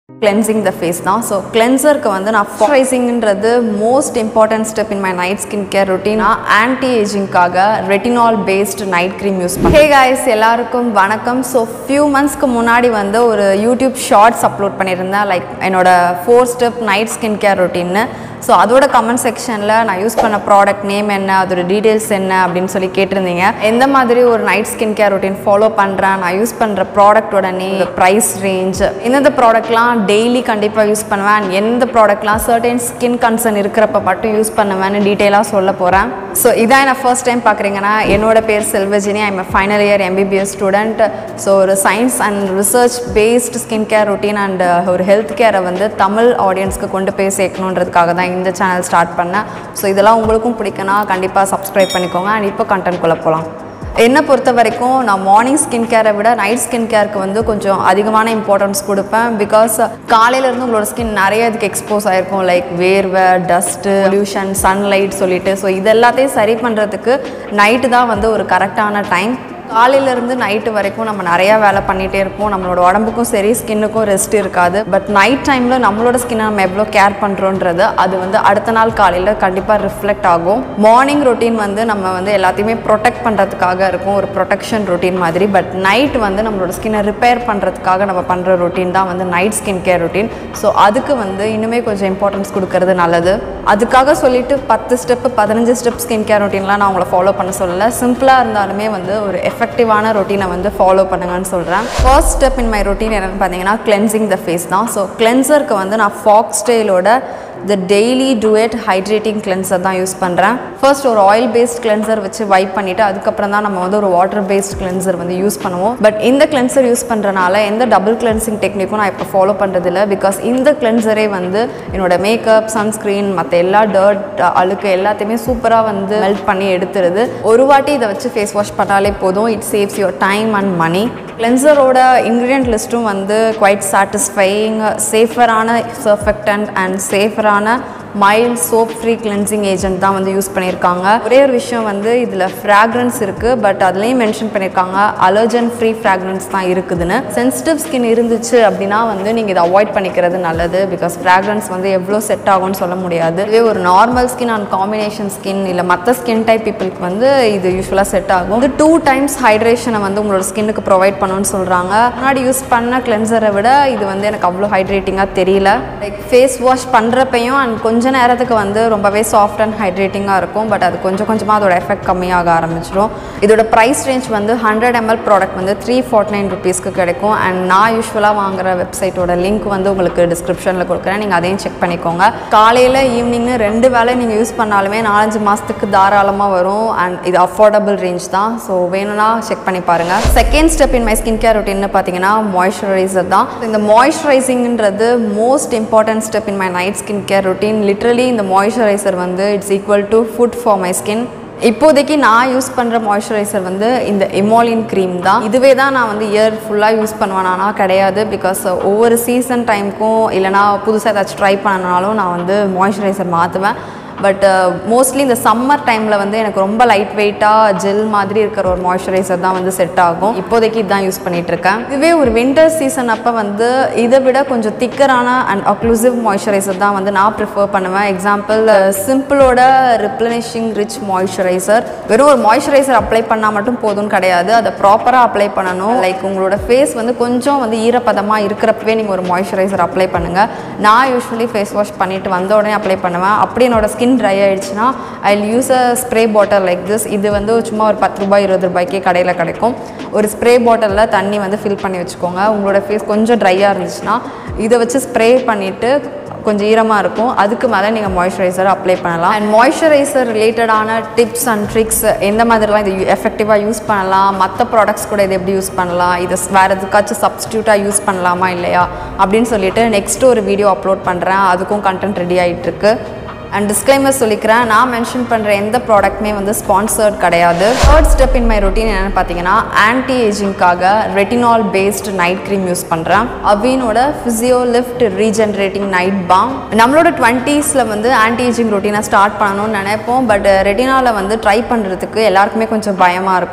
cleansing the face தான் so கிளென்சருக்கு வந்து நான் ஃபாய்சிங்ன்றது most important step in my night skin care ரொட்டீனாக ஆன்டி ஏஜிங்காக retinol based night cream use பண்ணேன் ஹே guys எல்லாருக்கும் வணக்கம் ஸோ ஃபியூ மந்த்ஸ்க்கு முன்னாடி வந்து ஒரு யூடியூப் ஷார்ட்ஸ் அப்லோட் பண்ணியிருந்தேன் லைக் என்னோட four step night skin care ரொட்டீன்னு ஸோ அதோட கமெண்ட் செக்ஷனில் நான் யூஸ் பண்ண ப்ராடக்ட் நேம் என்ன அதோட டீட்டெயில்ஸ் என்ன அப்படின்னு சொல்லி கேட்டிருந்தீங்க எந்த மாதிரி ஒரு night skin care routine follow பண்ணுறேன் நான் யூஸ் பண்ணுற ப்ராடக்ட்டோட நேம் ப்ரைஸ் ரேஞ்ச் எந்தெந்த ப்ராடக்ட்லாம் டெய்லி கண்டிப்பாக யூஸ் பண்ணுவேன் and எந்த ப்ராடக்ட்லாம் சர்டன் ஸ்கின் கன்சர்ன் இருக்கிறப்ப மட்டும் யூஸ் பண்ணுவேன்னு டீட்டெயிலாக சொல்ல போகிறேன் ஸோ இதான் என்ன ஃபர்ஸ்ட் டைம் பார்க்குறீங்கன்னா என்னோட பேர் Selvajini I'm final year MBBS student so ஒரு science and research based skin care routine and ஒரு ஹெல்த் கேரை வந்து தமிழ் ஆடியன்ஸ்க்கு கொண்டு போய் சேர்க்கணுன்றதுக்காக தான் இந்த சேனல் ஸ்டார்ட் பண்ணேன் ஸோ இதெல்லாம் உங்களுக்கும் பிடிக்குன்னா கண்டிப்பாக சப்ஸ்கிரைப் பண்ணிக்கோங்க அண்ட் இப்போ கண்டென்ட் குள்ள போகலாம் என்னை பொறுத்த வரைக்கும் நான் மார்னிங் ஸ்கின் கேரை விட நைட் ஸ்கின் கேருக்கு வந்து கொஞ்சம் அதிகமான இம்பார்ட்டன்ஸ் கொடுப்பேன் பிகாஸ் காலையிலேருந்து உங்களோட ஸ்கின் நிறைய இதுக்கு எக்ஸ்போஸ் ஆகிருக்கும் லைக் வேர்வை டஸ்ட்டு பொல்யூஷன் சன்லைட் சொல்லிட்டு ஸோ இது எல்லாத்தையும் சரி பண்ணுறதுக்கு நைட்டு தான் வந்து ஒரு கரெக்டான டைம் காலையிலேருந்து நைட்டு வரைக்கும் நம்ம நிறையா வேலை பண்ணிகிட்டே இருப்போம் நம்மளோட உடம்புக்கும் சரி ஸ்கின்னுக்கும் ரெஸ்ட் இருக்காது பட் நைட் டைமில் நம்மளோட ஸ்கின்னை நம்ம எவ்வளோ கேர் பண்ணுறோன்றது அது வந்து அடுத்த நாள் காலையில் கண்டிப்பாக ரிஃப்ளெக்ட் ஆகும் மார்னிங் ரொட்டீன் வந்து நம்ம வந்து எல்லாத்தையுமே ப்ரொடெக்ட் பண்ணுறதுக்காக இருக்கும் ஒரு ப்ரொடெக்ஷன் ரொட்டீன் மாதிரி பட் நைட் வந்து நம்மளோட ஸ்கின்னை ரிப்பேர் பண்ணுறதுக்காக நம்ம பண்ணுற ரொட்டீன் தான் வந்து night skin care routine so அதுக்கு வந்து இன்னுமே கொஞ்சம் இம்பார்ட்டன்ஸ் கொடுக்கறது நல்லது அதுக்காக சொல்லிட்டு பத்து ஸ்டெப்பு பதினஞ்சு ஸ்டெப் ஸ்கின் கேர் ரொட்டீன்லாம் நான் உங்களை ஃபாலோ பண்ண சொல்லலை சிம்பிளாக இருந்தாலுமே வந்து ஒரு எஃபெக்டிவான ரொட்டீனை வந்து ஃபாலோ பண்ணுங்கன்னு சொல்கிறேன் first step in my routine என்னென்னு பார்த்தீங்கன்னா கிளென்சிங் த ஃபேஸ் தான் ஸோ கிளென்சருக்கு வந்து நான் ஃபாக் ஸ்டைலோட the daily duet hydrating cleanser தான் யூஸ் பண்ணுறேன் ஃபர்ஸ்ட் ஒரு ஆயில் பேஸ்ட் கிளென்சர் வச்சு வைப் பண்ணிவிட்டு அதுக்கப்புறம் தான் நம்ம வந்து ஒரு வாட்டர் பேஸ்ட் கிளென்சர் வந்து யூஸ் பண்ணுவோம் பட் இந்த கிளென்சர் யூஸ் பண்ணுறனால எந்த டபுள் கிளென்சிங் டெக்னிக்கும் நான் இப்போ ஃபாலோ பண்ணுறதில்ல பிகாஸ் இந்த கிளென்சரே வந்து என்னோட மேக்கப் சன்ஸ்க்ரீன் மற்ற எல்லா டர்ட் அழுக்கு எல்லாத்தையுமே சூப்பராக வந்து மெல்ட் பண்ணி எடுத்துருது ஒரு வாட்டி இதை வச்சு ஃபேஸ் வாஷ் பண்ணாலே போதும் it saves your time and money கிளென்சரோட இன்க்ரீடியன்ட் லிஸ்ட்டும் வந்து குவைட் சாட்டிஸ்ஃபையிங் சேஃபரான சர்ஃபெக்டன்ட் அண்ட் சேஃபரான mild soap free cleansing agent தான் வந்து யூஸ் பண்ணியிருக்காங்க ஒரே ஒரு விஷயம் வந்து இதில் ஃப்ராக்ரன்ஸ் இருக்குது பட் அதுலேயும் மென்ஷன் பண்ணியிருக்காங்க அலர்ஜன் ஃப்ரீ ஃப்ராக்ரன்ஸ் தான் இருக்குதுன்னு சென்சிட்டிவ் ஸ்கின் இருந்துச்சு அப்படின்னா வந்து நீங்கள் இதை அவாய்ட் பண்ணிக்கிறது நல்லது பிகாஸ் ஃப்ராக்ரன்ஸ் வந்து எவ்வளோ செட் ஆகும்னு சொல்ல முடியாது இதே ஒரு normal skin and combination skin இல்லை மற்ற ஸ்கின் டைப் பீப்புளுக்கு வந்து இது யூஸ்வலாக செட் ஆகும் இது டூ டைம்ஸ் ஹைட்ரேஷனை வந்து உங்களோட ஸ்கின்னுக்கு ப்ரொவைட் பண்ணணும்னு சொல்கிறாங்க முன்னாடி யூஸ் பண்ண கிளென்சரை விட இது வந்து எனக்கு அவ்வளோ ஹைட்ரேட்டிங்காக தெரியல லைக் ஃபேஸ் வாஷ் பண்ணுறப்பையும் அண்ட் கொஞ்ச நேரத்துக்கு வந்து ரொம்பவே சாஃப்ட் அண்ட் ஹைட்ரேட்டிங்காக இருக்கும் பட் அது கொஞ்சம் கொஞ்சமாக அதோட எஃபெக்ட் கம்மியாக ஆரம்பிச்சிடும் இதோட ப்ரைஸ் ரேஞ்ச் வந்து ஹண்ட்ரட் எம்எல் ப்ராடக்ட் வந்து த்ரீ ஃபார்ட்டி நைன் ருபீஸ்க்கு கிடைக்கும் அண்ட் நான் யூஸ்வலாக வாங்குற வெப்சைட்டோட லிங்க் வந்து உங்களுக்கு டிஸ்கிரிப்ஷனில் கொடுக்குறேன் நீங்கள் அதையும் செக் பண்ணிக்கோங்க காலையில் ஈவினிங்னு ரெண்டு வேளை நீங்கள் யூஸ் பண்ணாலுமே நாலஞ்சு மாதத்துக்கு தாராளமாக வரும் அண்ட் இது அஃபோர்டபுள் ரேஞ்ச் தான் ஸோ வேணும்னா செக் பண்ணி பாருங்கள் second step in my skin care ரொட்டீன்னு பார்த்தீங்கன்னா மாய்ஸ்சரைசர் தான் இந்த மாய்ஸ்சரைசிங்ன்றது most important step in my night skin care routine literally இந்த மாய்ஸ்சரைசர் வந்து it's equal to food for my skin இப்போதைக்கு நான் யூஸ் பண்ணுற மாய்ஸ்சரைசர் வந்து இந்த எமாலின் க்ரீம் தான் இதுவே தான் நான் வந்து இயர் ஃபுல்லாக யூஸ் பண்ணுவேனா கிடையாது பிகாஸ் ஒவ்வொரு சீசன் டைமுக்கும் இல்லைனா புதுசாக ஏதாச்சும் ட்ரை பண்ணனாலும் நான் வந்து மாய்ஸ்சரைசர் மாற்றுவேன் பட் மோஸ்ட்லி இந்த சம்மர் டைமில் வந்து எனக்கு ரொம்ப லைட் வெயிட்டாக ஜெல் மாதிரி இருக்கிற ஒரு மாய்ஸ்சரைசர் தான் வந்து செட் ஆகும் இப்போதைக்கு இதுதான் யூஸ் பண்ணிட்டு இருக்கேன் இதுவே ஒரு வின்டர் சீசன் அப்போ வந்து இதை விட கொஞ்சம் திக்கரான அண்ட் அக்ளூசிவ் மாய்ஸ்சரைசர் தான் வந்து நான் ப்ரிஃபர் பண்ணுவேன் எக்ஸாம்பிள் சிம்பிளோட ரிப்ளனிஷிங் ரிச் மாய்ஸ்சரைசர் வெறும் ஒரு மாய்ஸ்சரைசர் அப்ளை பண்ணால் மட்டும் போதும்னு கிடையாது அதை ப்ராப்பராக அப்ளை பண்ணணும் லைக் உங்களோட ஃபேஸ் வந்து கொஞ்சம் வந்து ஈரப்பதமாக இருக்கிறப்பவே நீங்கள் ஒரு மாய்ஸ்சரைசர் அப்ளை பண்ணுங்கள் நான் யூஸ்வலி ஃபேஸ் வாஷ் பண்ணிட்டு வந்த உடனே அப்ளை பண்ணுவேன் அப்படி என்னோட ஸ்கின் ஸ்கின் ட்ரை ஆகிடுச்சுன்னா I use a spray bottle like this இது வந்து சும்மா ஒரு பத்து ரூபாய் இருபது ரூபாய்க்கே கடையில் கிடைக்கும் ஒரு ஸ்ப்ரே பாட்டிலில் தண்ணி வந்து ஃபில் பண்ணி வச்சுக்கோங்க உங்களோட ஃபேஸ் கொஞ்சம் ட்ரையாக இருந்துச்சுன்னா இதை வச்சு ஸ்ப்ரே பண்ணிவிட்டு கொஞ்சம் ஈரமாக இருக்கும் அதுக்கு மேலே நீங்கள் மாய்ஸ்சரைசர் அப்ளை பண்ணலாம் அண்ட் மாய்ஸ்சரைசர் ரிலேட்டடான டிப்ஸ் அண்ட் ட்ரிக்ஸ் எந்த மாதிரிலாம் இது எஃபெக்டிவாக யூஸ் பண்ணலாம் மற்ற ப்ராடக்ட்ஸ் கூட இது எப்படி யூஸ் பண்ணலாம் இதை வேறு எதுக்காச்சும் சப்ஸ்டியூட்டாக யூஸ் பண்ணலாமா இல்லையா அப்படின்னு சொல்லிட்டு நெக்ஸ்ட் ஒரு வீடியோ அப்லோட் பண்ணுறேன் அதுக்கும் கண்டென்ட் ரெடி ஆகிட்டுருக்கு அண்ட் டிஸ்க்ளைமர் சொல்லிக்கிறேன் நான் மென்ஷன் பண்ணுற எந்த ப்ராடக்ட்டுமே வந்து ஸ்பான்சர்ட் கிடையாது third step in my routine என்னென்னு பார்த்தீங்கன்னா ஆன்டி ஏஜிங்காக retinol based night cream use பண்ணுறேன் அவினோட physio lift regenerating night balm நம்மளோட டுவெண்ட்டீஸில் வந்து ஆன்டி ஏஜிங் ரொட்டீனை ஸ்டார்ட் பண்ணணும்னு நினைப்போம் பட் ரெட்டினாவில் வந்து ட்ரை பண்ணுறதுக்கு எல்லாருக்குமே கொஞ்சம் பயமாக இருக்கும்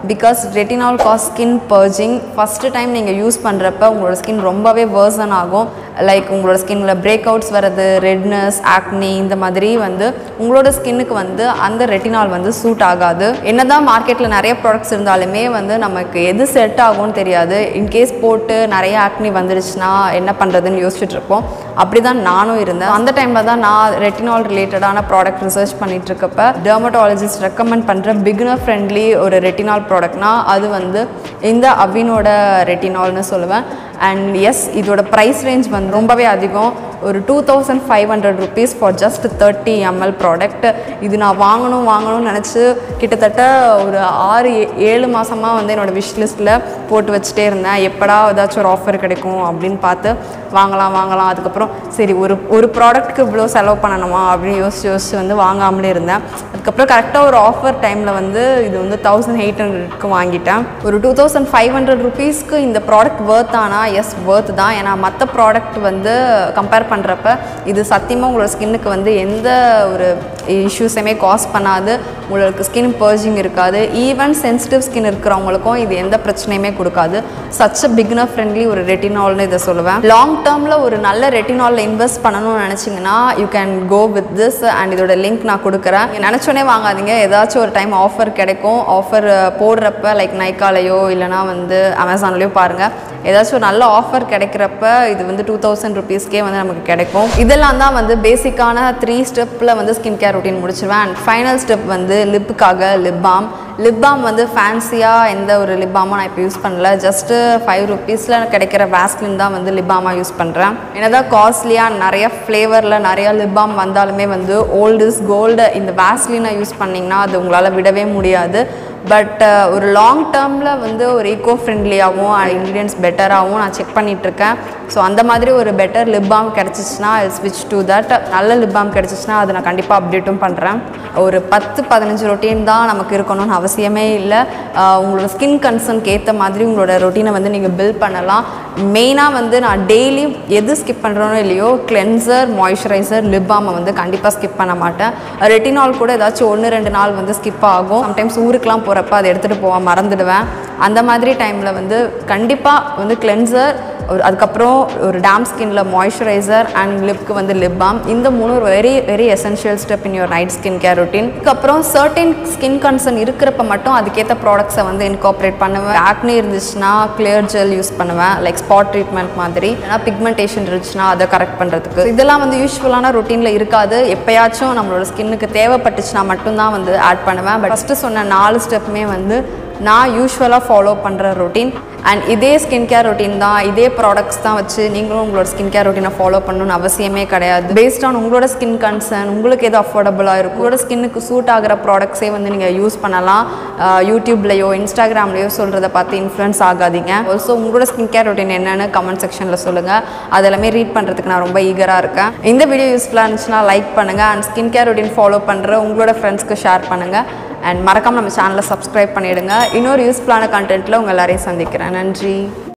because retinol cause skin purging first time நீங்கள் யூஸ் பண்ணுறப்ப உங்களோட ஸ்கின் ரொம்பவே வேர்சன் ஆகும் லைக் உங்களோட ஸ்கின்ல பிரேக் அவுட்ஸ் வர்றது ரெட்னஸ் ஆக்னி இந்த மாதிரி வந்து உங்களோட ஸ்கின்னுக்கு வந்து அந்த ரெட்டினால் வந்து சூட் ஆகாது என்னதான் மார்க்கெட்டில் நிறைய ப்ராடக்ட்ஸ் இருந்தாலுமே வந்து நமக்கு எது செட் ஆகும்னு தெரியாது இன்கேஸ் போட்டு நிறைய ஆக்னி வந்துடுச்சுன்னா என்ன பண்ணுறதுன்னு யோசிச்சுட்டு இருப்போம் அப்படி தான் நானும் இருந்தேன் அந்த டைமில் தான் நான் ரெட்டினால் ரிலேட்டடான ப்ராடக்ட் ரிசர்ச் பண்ணிட்டு இருக்கப்ப டெர்மட்டாலஜிஸ்ட் ரெக்கமெண்ட் பண்ணுற பிகினர் ஃப்ரெண்ட்லி ஒரு ரெட்டினால் ப்ராடக்ட்னா அது வந்து இந்த அவினோட ரெட்டினால்னு சொல்லுவேன் அண்ட் எஸ் இதோட ப்ரைஸ் ரேஞ்ச் வந்து ரொம்பவே அதிகம் ஒரு two thousand five hundred rupees for just thirty ML product இது நான் வாங்கணும் வாங்கணும்னு நினச்சி கிட்டத்தட்ட ஒரு ஆறு ஏ- ஏழு மாதமாக வந்து என்னோடய விஷ் லிஸ்ட்டில் போட்டு வச்சுட்டே இருந்தேன் எப்படா ஏதாச்சும் ஒரு ஆஃபர் கிடைக்கும் அப்படின்னு பார்த்து வாங்கலாம் வாங்கலாம் அதுக்கப்புறம் சரி ஒரு ஒரு ப்ராடக்ட்டுக்கு இவ்வளோ செலவு பண்ணணுமா அப்படின்னு யோசிச்சு யோசிச்சு வந்து வாங்காமலே இருந்தேன் அதுக்கப்புறம் கரெக்டாக ஒரு ஆஃபர் டைமில் வந்து இது வந்து தௌசண்ட் எயிட் ஹண்ட்ரட்க்கு வாங்கிட்டேன் ஒரு டூ தௌசண்ட் ஃபைவ் ஹண்ட்ரட் ருபீஸ்க்கு இந்த ப்ராடக்ட் worth ஆனா எஸ் worth தான் ஏன்னா மற்ற ப்ராடக்ட் வந்து கம்பேர் பண்ணுறப்ப இது சத்தியமாக உங்களோட ஸ்கின்னுக்கு வந்து எந்த ஒரு இஷ்யூஸையுமே காஸ் பண்ணாது உங்களுக்கு ஸ்கின் பர்ஜிங் இருக்காது ஈவன் சென்சிட்டிவ் ஸ்கின் இருக்கிறவங்களுக்கும் இது எந்த பிரச்சனையுமே கொடுக்காது சச் பிகினர் ஃப்ரெண்ட்லி ஒரு ரெட்டினால்னு இதை சொல்லுவேன் லாங் டேர்மில் ஒரு நல்ல ரெட்டினாலில் இன்வெஸ்ட் பண்ணணும்னு நினச்சிங்கன்னா you can go with this and இதோட லிங்க் நான் கொடுக்குறேன் நீங்க நினச்சோன்னே வாங்காதீங்க ஏதாச்சும் ஒரு டைம் ஆஃபர் கிடைக்கும் ஆஃபர் போடுறப்ப லைக் நைக்காலையோ இல்லைனா வந்து அமேசான்லேயோ பாருங்கள் ஏதாச்சும் ஒரு நல்ல ஆஃபர் கிடைக்கிறப்ப இது வந்து டூ தௌசண்ட் ருபீஸ்க்கே வந்து நமக்கு கிடைக்கும் இதெல்லாம் தான் வந்து பேசிக்கான த்ரீ ஸ்டெப்பில் வந்து ஸ்கின் கேர் ரொட்டீன் முடிச்சிருவேன் அண்ட் ஃபைனல் ஸ்டெப் வந்து லிப்புக்காக லிப் பாம் லிப் பாம் வந்து ஃபேன்சியாக எந்த ஒரு லிப் பாமும் நான் இப்போ யூஸ் பண்ணல ஜஸ்ட்டு ஃபைவ் ருபீஸில் கிடைக்கிற வேஸ்லின் தான் வந்து லிப் பாமாக யூஸ் பண்ணுறேன் என்னதான் காஸ்ட்லியாக நிறைய ஃப்ளேவரில் நிறைய லிப் பாம் வந்தாலுமே வந்து ஓல்டு இஸ் கோல்டு இந்த வேஸ்லினை யூஸ் பண்ணிங்கன்னா அது உங்களால் விடவே முடியாது பட் ஒரு லாங் டேர்மில் வந்து ஒரு ஈகோ ஃப்ரெண்ட்லியாகவும் இன்க்ரீடியன்ஸ் பெட்டராகவும் நான் செக் பண்ணிகிட்ருக்கேன் ஸோ அந்த மாதிரி ஒரு பெட்டர் லிப் பாம் கிடச்சிச்சின்னா ஸ்விட்ச் டு தட் நல்ல லிப் பாம் கிடச்சிச்சின்னா அதை நான் கண்டிப்பாக அப்டேட்டும் பண்ணுறேன் ஒரு பத்து பதினஞ்சு ரொட்டீன் தான் நமக்கு இருக்கணும்னு அவசியமே இல்லை ஆஹ் உங்களோட ஸ்கின் கன்சர்னுக்கு ஏற்ற மாதிரி உங்களோட ரொட்டீனை வந்து நீங்கள் பில்ட் பண்ணலாம் மெயினாக வந்து நான் டெய்லி எது ஸ்கிப் பண்ணுறோனோ இல்லையோ கிளென்சர் மாய்ஸ்சரைசர் லிப் பாமை வந்து கண்டிப்பாக ஸ்கிப் பண்ண மாட்டேன் ரெட்டினால் கூட ஏதாச்சும் ஒன்று ரெண்டு நாள் வந்து ஸ்கிப் ஆகும் சம்டைம்ஸ் ஊருக்குலாம் போகிறப்ப அதை எடுத்துகிட்டு போக மறந்துடுவேன் அந்த மாதிரி டைமில் வந்து கண்டிப்பாக வந்து கிளென்சர் ஒரு அதுக்கப்புறம் ஒரு டேம் ஸ்கின்ல மாய்ஸ்சரைசர் அண்ட் லிப்க்கு வந்து லிப் பாம் இந்த மூணு ஒரு very very essential step in your night skin care routine அதுக்கப்புறம் சர்டன் ஸ்கின் கன்சர்ன் இருக்கிறப்ப மட்டும் அதுக்கேற்ற ப்ராடக்ட்ஸை வந்து இன்கார்பரேட் பண்ணுவேன் ஆக்னி இருந்துச்சுன்னா கிளியர் ஜெல் யூஸ் பண்ணுவேன் லைக் ஸ்பாட் ட்ரீட்மெண்ட் மாதிரி ஏன்னா பிக்மெண்டேஷன் இருந்துச்சுன்னா அதை கரெக்ட் பண்ணுறதுக்கு இதெல்லாம் வந்து யூஸ்ஃபுல்லான ரொட்டீனில் இருக்காது எப்பயாச்சும் நம்மளோட ஸ்கின்னுக்கு தேவைப்பட்டுச்சுன்னா மட்டும்தான் வந்து ஆட் பண்ணுவேன் பட் ஃபஸ்ட்டு சொன்ன நாலு ஸ்டெப்புமே வந்து நான் யூஸ்வலாக ஃபாலோ பண்ணுற ரொட்டீன் அண்ட் இதே ஸ்கின் கேர் ரொட்டீன் தான் இதே ப்ராடக்ட்ஸ் தான் வச்சு நீங்களும் உங்களோட ஸ்கின் கேர் ரொட்டீனை ஃபாலோ பண்ணணும்னு அவசியமே கிடையாது பேஸ்ட் ஆன் உங்களோட ஸ்கின் கன்சர்ன் உங்களுக்கு எது அஃபோர்டபுளாக இருக்கும் உங்களோட ஸ்கின்னுக்கு சூட் ஆகிற ப்ராடக்ட்ஸே வந்து நீங்கள் யூஸ் பண்ணலாம் ஆஹ் யூடியூப்லேயோ இன்ஸ்டாகிராம்லேயோ சொல்கிறத பார்த்து இன்ஃப்ளூயன்ஸ் ஆகாதீங்க ஆல்சோ உங்களோட ஸ்கின் கேர் ரொட்டீன் என்னன்னு கமெண்ட் செக்ஷனில் சொல்லுங்கள் அதெல்லாமே ரீட் பண்ணுறதுக்கு நான் ரொம்ப ஈகராக இருக்கேன் இந்த வீடியோ யூஸ்ஃபுல்லாக இருந்துச்சுன்னா லைக் பண்ணுங்கள் and skin care routine follow பண்ணுற உங்களோட ஃப்ரெண்ட்ஸ்க்கு ஷேர் பண்ணுங்கள் அண்ட் மறக்காமல் நம்ம சேனலை சப்ஸ்கிரைப் பண்ணிவிடுங்க இன்னொரு யூஸ்ஃபுல்லான கண்டென்ட்டில் உங்கள் எல்லாரையும் சந்திக்கிறேன் நன்றி